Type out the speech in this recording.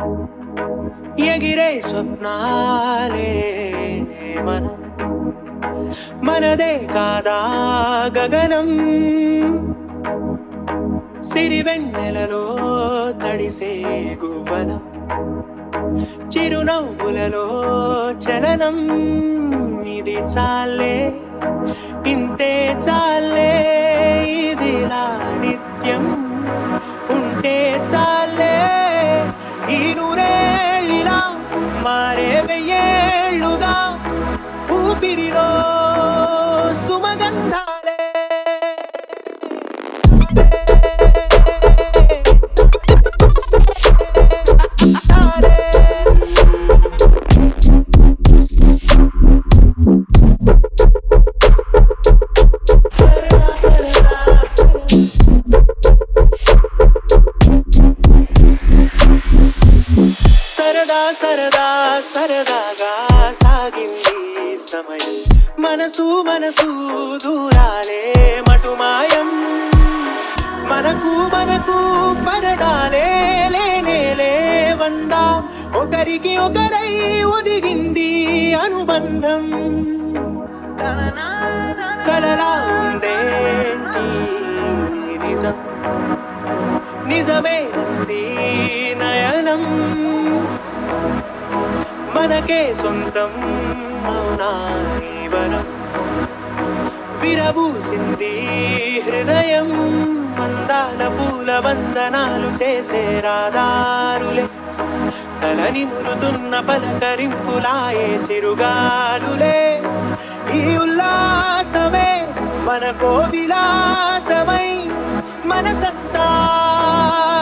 ఎగిరే స్వప్నాలే మన మనదే కాదా గగనం సిరివెన్నెలలో తడిసే గువ్వలం చిరునవ్వులలో చలనం ఇది చాలే ఇంతే చాలే ఇదిలా నిత్యం ఉంటే చాలే ఈ నూరేళ్ళిలా మారే వెయ్యేళ్ళుగా ఊపిరిలో సుమగంధాలే సరదా సరదా సరదాగా సాగింది సమయం మనసు మనసు దూరాలే మటుమాయం మనకు మనకు పరదాలే లేనే లేవందాం ఒకరికి ఒకరై ఒదిగింది అనుబంధం కలలా ఉందే ఈ నిజం నిజమేనంది నయనం మనకే సొంతం మౌనావనం విరబూసింది హృదయం మందాల పూల వందనాలు చేసే రాదారులే తలని మురుతున్న పలకరింపులాయే చిరుగాలులే ఈ ఉల్లాసమే మన కోవిలాసమై మనసంతా